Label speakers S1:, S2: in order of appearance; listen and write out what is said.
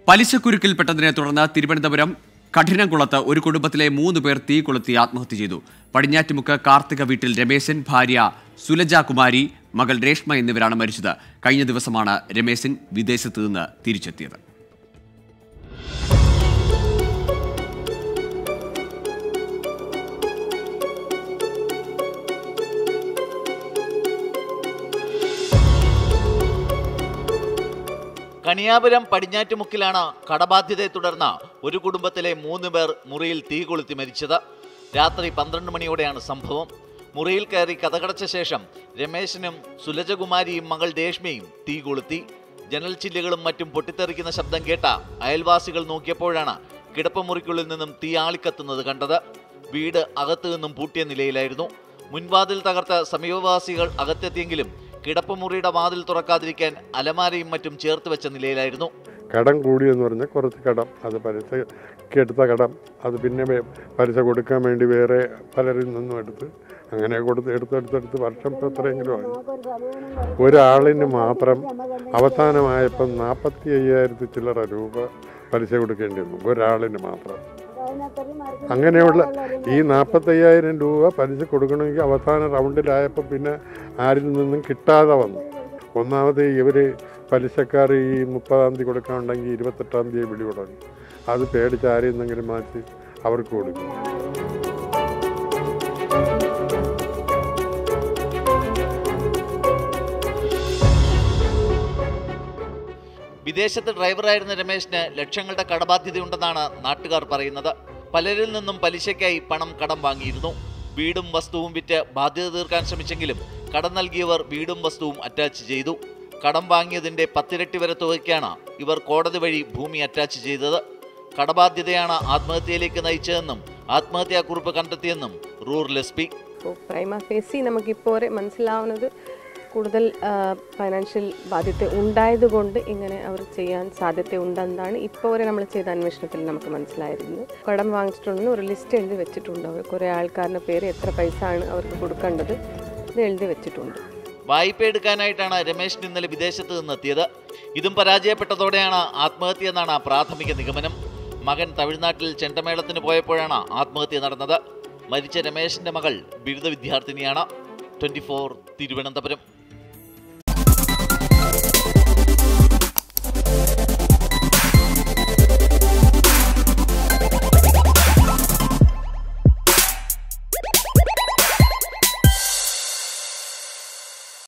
S1: പലിശക്കുരുക്കിൽപ്പെട്ടതിനെ തുടർന്ന് തിരുവനന്തപുരം കഠിനംകുളത്ത് ഒരു കുടുംബത്തിലെ മൂന്ന് പേർ തീ കൊളുത്തി ആത്മഹത്യ ചെയ്തു പടിഞ്ഞാറ്റുമുക്ക് കാർത്തിക വീട്ടിൽ രമേശൻ ഭാര്യ സുലജ കുമാരി മകൾ രേഷ്മ എന്നിവരാണ് മരിച്ചത് കഴിഞ്ഞ ദിവസമാണ് രമേശൻ വിദേശത്ത് നിന്ന് തിരിച്ചെത്തിയത്
S2: കണിയാപുരം പടിഞ്ഞാറ്റുമുക്കിലാണ് കടബാധ്യതയെ തുടർന്ന് ഒരു കുടുംബത്തിലെ മൂന്ന് പേർ മുറിയിൽ തീ കൊളുത്തി മരിച്ചത് രാത്രി പന്ത്രണ്ട് മണിയോടെയാണ് സംഭവം മുറിയിൽ കയറി കഥകടച്ച ശേഷം രമേശനും സുലജകുമാരിയും മകൾ രേഷ്മയും തീ കൊളുത്തി ജനൽ ചില്ലുകളും മറ്റും പൊട്ടിത്തെറിക്കുന്ന ശബ്ദം കേട്ട അയൽവാസികൾ നോക്കിയപ്പോഴാണ് കിടപ്പമുറിക്കുള്ളിൽ നിന്നും തീ ആളിക്കത്തുന്നത് കണ്ടത് വീട് അകത്തു നിന്നും പൂട്ടിയ നിലയിലായിരുന്നു മുൻവാതിൽ തകർത്ത് സമീപവാസികൾ അകത്തെത്തിയെങ്കിലും കിടപ്പുമുറിയുടെ വാതിൽ തുറക്കാതിരിക്കാൻ അലമാരയും മറ്റും ചേർത്ത് വെച്ച നിലയിലായിരുന്നു
S3: കടം കൂടിയെന്ന് പറഞ്ഞാൽ കുറച്ച് കടം അത് പലിശയ്ക്ക് എടുത്ത കടം അത് പിന്നെ വേ- പലിശ കൊടുക്കാൻ വേണ്ടി വേറെ പലരിൽ നിന്നും എടുത്ത് അങ്ങനെ കൊടുത്ത് എടുത്തെടുത്തെടുത്ത് വർഷം ഇപ്പം എത്രയെങ്കിലും ആയി ഒരാളിന് മാത്രം അവസാനമായപ്പം നാൽപ്പത്തി അയ്യായിരത്തി ചില്ലറ രൂപ പലിശ കൊടുക്കേണ്ടി വന്നു ഒരാളിന് മാത്രം അങ്ങനെയുള്ള ഈ നാൽപ്പത്തയ്യായിരം രൂപ പലിശ കൊടുക്കണമെങ്കിൽ അവസാന റൗണ്ടിലായപ്പോൾ പിന്നെ ആരിൽ നിന്നും കിട്ടാതെ വന്നു ഒന്നാമത് ഇവർ പലിശക്കാർ ഈ മുപ്പതാം തീയതി കൊടുക്കാനുണ്ടെങ്കിൽ ഇരുപത്തെട്ടാം തീയതി വിളി തുടങ്ങി അത് പേടിച്ച് ആരെയും എന്തെങ്കിലും മാറ്റി അവർക്ക് കൊടുക്കും
S2: വിദേശത്ത് ഡ്രൈവറായിരുന്ന രമേശിന് ലക്ഷങ്ങളുടെ കടബാധ്യതയുണ്ടെന്നാണ് നാട്ടുകാർ പറയുന്നത് പലരിൽ നിന്നും പലിശയ്ക്കായി പണം കടം വാങ്ങിയിരുന്നു വീടും വസ്തുവും വിറ്റ് ബാധ്യത തീർക്കാൻ ശ്രമിച്ചെങ്കിലും കടം നൽകിയവർ വീടും വസ്തുവും അറ്റാച്ച് ചെയ്തു കടം വാങ്ങിയതിന്റെ പത്തിരട്ടി വരെ തുകയ്ക്കാണ് ഇവർ കോടതി വഴി ഭൂമി അറ്റാച്ച് ചെയ്തത് കടബാധ്യതയാണ് ആത്മഹത്യയിലേക്ക് നയിച്ചതെന്നും ആത്മഹത്യാക്കുറിപ്പ് കണ്ടെത്തിയെന്നും റൂറൽ എസ് പി
S4: അപ്പോൾ പ്രൈമ ഫേസി നമുക്കിപ്പോൾ വരെ മനസ്സിലാവുന്നത് കൂടുതൽ ഫൈനാൻഷ്യൽ ബാധ്യത ഉണ്ടായതുകൊണ്ട് ഇങ്ങനെ അവർ ചെയ്യാൻ സാധ്യത ഉണ്ടെന്നാണ് ഇപ്പോൾ വരെ നമ്മൾ ചെയ്ത അന്വേഷണത്തിൽ നമുക്ക് മനസ്സിലായിരുന്നു കടം വാങ്ങിച്ചിട്ടുണ്ടെന്ന് ഒരു ലിസ്റ്റ് എഴുതി വെച്ചിട്ടുണ്ട് അവർ കുറേ ആൾക്കാരുടെ പേര് എത്ര പൈസ ആണ് അവർക്ക് കൊടുക്കേണ്ടത് ഇത് എഴുതി വെച്ചിട്ടുണ്ട്
S2: വായ്പ എടുക്കാനായിട്ടാണ് രമേശൻ ഇന്നലെ വിദേശത്ത് നിന്നെത്തിയത് ഇതും പരാജയപ്പെട്ടതോടെയാണ് ആത്മഹത്യ എന്നാണ് പ്രാഥമിക നിഗമനം മകൻ തമിഴ്നാട്ടിൽ ചെണ്ടമേളത്തിന് പോയപ്പോഴാണ് ആത്മഹത്യ നടന്നത് മരിച്ച രമേശിന്റെ മകൾ ബിരുദ വിദ്യാർത്ഥിനിയാണ് ട്വന്റി തിരുവനന്തപുരം